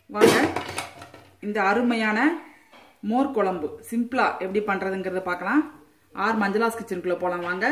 வாங்க இந்த அருமையான மோர் குழம்பு சிம்பிளா எப்படி பண்றதுங்கிறத பார்க்கலாம் ஆர் மஞ்சளாஸ் கிச்சனுக்குள்ள போலாம் வாங்க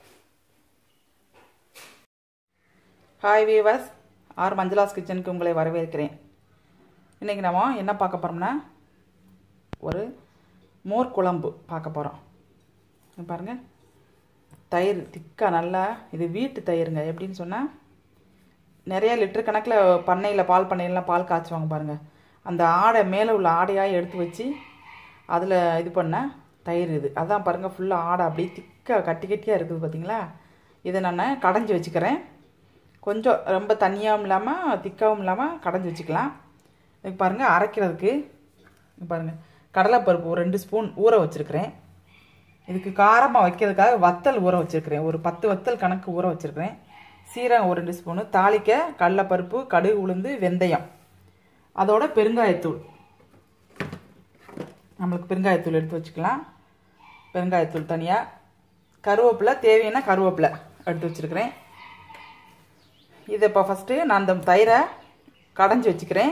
ஹாய் வீவர்ஸ் ஆர் மஞ்சளாஸ் கிச்சனுக்கு உங்களை வரவேற்கிறேன் இன்னைக்கு நம்ம என்ன பார்க்க போறோம்னா ஒரு மோர் குழம்பு பார்க்க போறோம் இங்க பாருங்க தயிர் திக்காக நல்லா இது வீட்டு தயிருங்க எப்படின்னு சொன்னால் நிறைய லிட்டர் கணக்கில் பண்ணையில் பால் பண்ணையிலாம் பால் காய்ச்சுவாங்க பாருங்கள் அந்த ஆடை மேலே உள்ள ஆடையாக எடுத்து வச்சு அதில் இது பண்ண தயிர் இது அதான் பாருங்கள் ஃபுல்லாக ஆடை அப்படியே திக்காக கட்டி கட்டியாக இருக்குது பார்த்தீங்களா இதை நான் கடைஞ்சி வச்சுக்கிறேன் கொஞ்சம் ரொம்ப தண்ணியாகவும் இல்லாமல் திக்காகவும் இல்லாமல் கடைஞ்சி வச்சுக்கலாம் இதுக்கு பாருங்கள் அரைக்கிறதுக்கு இங்க பாருங்கள் கடலைப்பருப்பு ஒரு ரெண்டு ஸ்பூன் ஊற வச்சுருக்கிறேன் இதுக்கு காரமாக வைக்கிறதுக்காக வத்தல் ஊற வச்சுருக்கிறேன் ஒரு பத்து வத்தல் கணக்கு ஊற வச்சுருக்கிறேன் சீரகம் ஒரு ரெண்டு ஸ்பூனு தாளிக்க கடலைப்பருப்பு கடுகு உளுந்து வெந்தயம் அதோட பெருங்காயத்தூள் நம்மளுக்கு பெருங்காயத்தூள் எடுத்து வச்சுக்கலாம் பெருங்காயத்தூள் தனியாக கருவேப்பிலை தேவையான கருவேப்பிலை எடுத்து வச்சுருக்கிறேன் இதை இப்போ ஃபஸ்ட்டு நான் அந்த தயிரை கடைஞ்சி வச்சுக்கிறேன்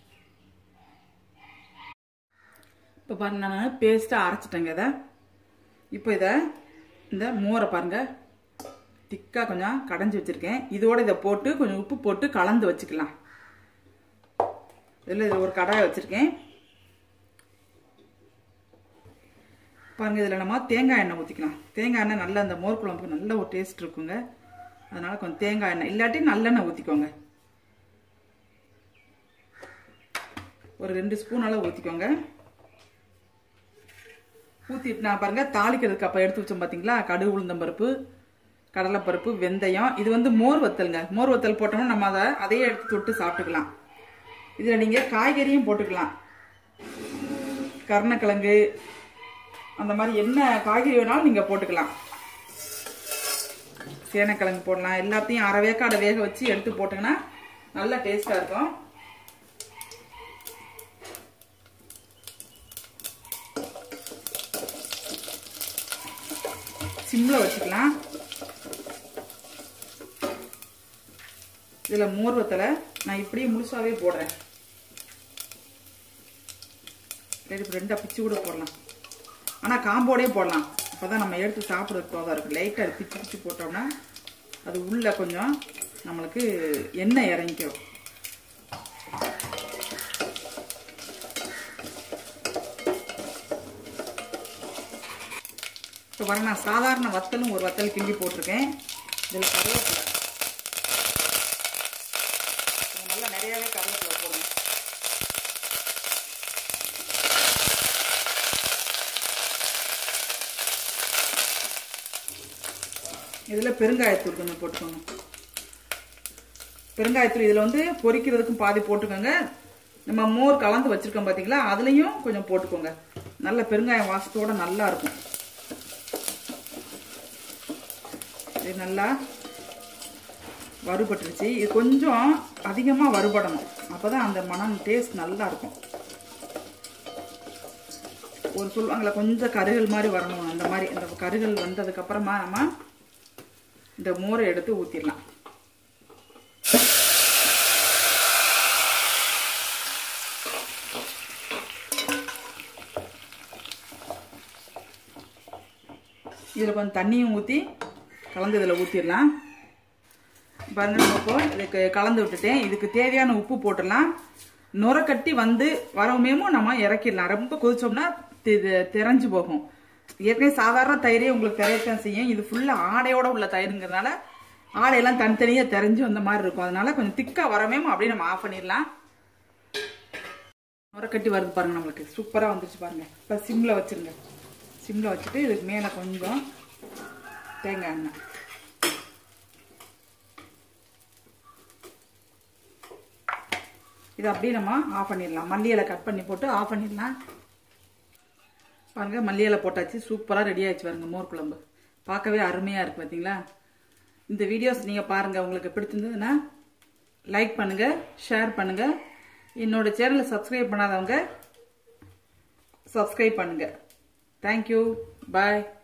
இப்போ பாருங்க நான் பேஸ்ட்டாக அரைச்சிட்டேங்க இதை இப்போ இதை இந்த மோரை பாருங்க திக்காக கொஞ்சம் கடைஞ்சி வச்சுருக்கேன் இதோட இதை போட்டு கொஞ்சம் உப்பு போட்டு கலந்து வச்சுக்கலாம் இதில் இதில் ஒரு கடாயை வச்சுருக்கேன் பாருங்க இதில் நம்ம தேங்காய் எண்ணெய் ஊற்றிக்கலாம் தேங்காய் எண்ணெய் நல்ல அந்த மோர் குழம்புக்கு நல்ல ஒரு டேஸ்ட் இருக்குங்க அதனால் கொஞ்சம் தேங்காய் எண்ணெய் இல்லாட்டி நல்லெண்ணெய் ஊற்றிக்கோங்க ஒரு ரெண்டு ஸ்பூன் அளவு ஊற்றிக்கோங்க ஊற்றிட்டு நான் பாருங்க தாளிக்கிறதுக்கு அப்போ எடுத்து வச்சோம் பார்த்தீங்களா கடுகு உளுந்தம்பருப்பு கடலைப்பருப்பு வெந்தயம் இது வந்து மோர் வத்தலுங்க மோர் வத்தல் போட்டோம்னா நம்ம அதை அதையே எடுத்து தொட்டு சாப்பிட்டுக்கலாம் இதில் நீங்கள் காய்கறியும் போட்டுக்கலாம் கருணக்கிழங்கு அந்த மாதிரி என்ன காய்கறி வேணாலும் நீங்கள் போட்டுக்கலாம் சேனக்கிழங்கு போடலாம் எல்லாத்தையும் அரை வேக்காடை வேக வச்சு எடுத்து போட்டிங்கன்னா நல்ல டேஸ்ட்டாக இருக்கும் சிம்மில் வச்சுக்கலாம் இதில் மோர் வத்தலை நான் இப்படியே முழுசாவே போடுறேன் ரெண்டு ரெண்டாக பிச்சு கூட போடலாம் ஆனால் காம்போடே போடலாம் அப்போ தான் நம்ம எடுத்து சாப்பிட்றதுக்கு தோதாக இருக்குது லைட்டாக பிச்சு பிச்சு போட்டோம்னா அது உள்ளே கொஞ்சம் நம்மளுக்கு எண்ணெய் இறங்கிக்கும் இப்போ பாருங்க நான் சாதாரண வத்தலும் ஒரு வத்தல் கிண்டி போட்டிருக்கேன் இதில் கருவேப்பிலை நல்லா நிறையாவே கருவேப்பிலை போடுங்க இதில் பெருங்காயத்தூள் கொஞ்சம் போட்டுக்கோங்க பெருங்காயத்தூள் இதில் வந்து பொரிக்கிறதுக்கும் பாதி போட்டுக்கோங்க நம்ம மோர் கலந்து வச்சுருக்கோம் பார்த்தீங்களா அதுலேயும் கொஞ்சம் போட்டுக்கோங்க நல்ல பெருங்காயம் வாசத்தோடு நல்லா இருக்கும் இது நல்லா வறுபட்டுருச்சு இது கொஞ்சம் அதிகமாக வறுபடணும் அப்போ தான் அந்த மனம் டேஸ்ட் நல்லா இருக்கும் ஒரு சொல்லுவாங்களே கொஞ்சம் கருகல் மாதிரி வரணும் அந்த மாதிரி அந்த கருகல் வந்ததுக்கப்புறமா நம்ம இந்த மோரை எடுத்து ஊற்றிடலாம் இதில் கொஞ்சம் தண்ணியும் ஊற்றி கலந்து இதில் ஊற்றிடலாம் பாருங்க நம்ம இப்போ இதுக்கு கலந்து விட்டுட்டேன் இதுக்கு தேவையான உப்பு போட்டுடலாம் நுர கட்டி வந்து வரவுமேமும் நம்ம இறக்கிடலாம் ரொம்ப கொதிச்சோம்னா திறஞ்சு போகும் ஏற்கனவே சாதாரண தயிரே உங்களுக்கு திரையத்தான் செய்யும் இது ஃபுல்லாக ஆடையோட உள்ள தயிருங்கிறதுனால ஆடையெல்லாம் தனித்தனியாக தெரிஞ்சு வந்த மாதிரி இருக்கும் அதனால கொஞ்சம் திக்காக வரமேமும் அப்படியே நம்ம ஆஃப் பண்ணிடலாம் நுரக்கட்டி வருது பாருங்க நம்மளுக்கு சூப்பராக வந்துருச்சு பாருங்க இப்போ சிம்மில் வச்சுருங்க சிம்மில் வச்சுட்டு இதுக்கு மேலே கொஞ்சம் தேங்காய் எண்ணெய் இதை அப்படியே நம்ம ஆஃப் பண்ணிடலாம் மல்லி இலை கட் பண்ணி போட்டு ஆஃப் பண்ணிடலாம் பாருங்க மல்லி இலை போட்டாச்சு சூப்பராக ரெடி ஆயிடுச்சு பாருங்க மோர் குழம்பு பார்க்கவே அருமையாக இருக்குது பார்த்தீங்களா இந்த வீடியோஸ் நீங்கள் பாருங்கள் உங்களுக்கு பிடிச்சிருந்ததுன்னா லைக் பண்ணுங்கள் ஷேர் பண்ணுங்கள் என்னோட சேனலை சப்ஸ்கிரைப் பண்ணாதவங்க சப்ஸ்கிரைப் பண்ணுங்கள் தேங்க்யூ பாய்